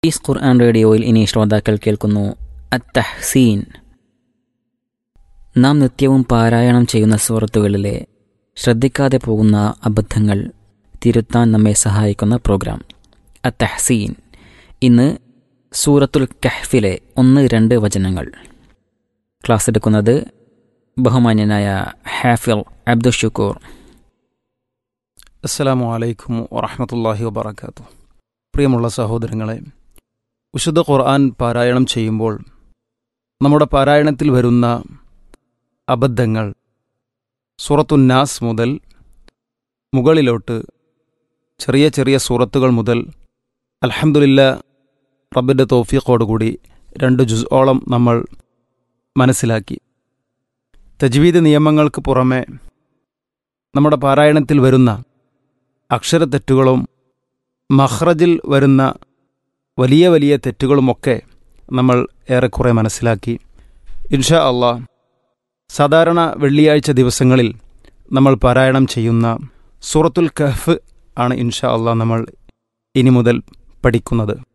is ഖുർആൻ റേഡിയോയിൽ ഇനി ശ്രോതാക്കൾ കേൾക്കുന്നു അത്തഹ്സീൻ നാം നിത്യവും പാരായണം ചെയ്യുന്ന സുഹൃത്തുക്കളിലെ ശ്രദ്ധിക്കാതെ പോകുന്ന അബദ്ധങ്ങൾ തിരുത്താൻ നമ്മെ സഹായിക്കുന്ന പ്രോഗ്രാം അത്തഹ്സീൻ ഇന്ന് സൂറത്തുൽ കഹ്ഫിലെ ഒന്ന് രണ്ട് വചനങ്ങൾ ക്ലാസ് എടുക്കുന്നത് ബഹുമാന്യനായ ഹാഫിൽ അബ്ദുൽ ഷുക്കൂർ അസ്സലാമു അലൈക്കും വറഹമത്തല്ലാഹി വബർക്കാത്തു പ്രിയമുള്ള സഹോദരങ്ങളെ വിശുദ്ധ ഖുർആൻ പാരായണം ചെയ്യുമ്പോൾ നമ്മുടെ പാരായണത്തിൽ വരുന്ന അബദ്ധങ്ങൾ സൂറത്തുന്നാസ് മുതൽ മുകളിലോട്ട് ചെറിയ ചെറിയ സൂറത്തുകൾ മുതൽ അൽഹംദുലില്ല റബ്ബിൻ്റെ തോഫീഖോടുകൂടി രണ്ട് ജുസോളം നമ്മൾ മനസ്സിലാക്കി തജ്വീദ് നിയമങ്ങൾക്ക് പുറമെ നമ്മുടെ പാരായണത്തിൽ വരുന്ന അക്ഷരത്തെറ്റുകളും മഹ്റജിൽ വരുന്ന വലിയ വലിയ തെറ്റുകളുമൊക്കെ നമ്മൾ ഏറെക്കുറെ മനസ്സിലാക്കി ഇൻഷാ അള്ളാ സാധാരണ വെള്ളിയാഴ്ച ദിവസങ്ങളിൽ നമ്മൾ പാരായണം ചെയ്യുന്ന സൂറത്തുൽ കഹ്ഫ് ആണ് ഇൻഷാ അള്ളാ നമ്മൾ ഇനി മുതൽ പഠിക്കുന്നത്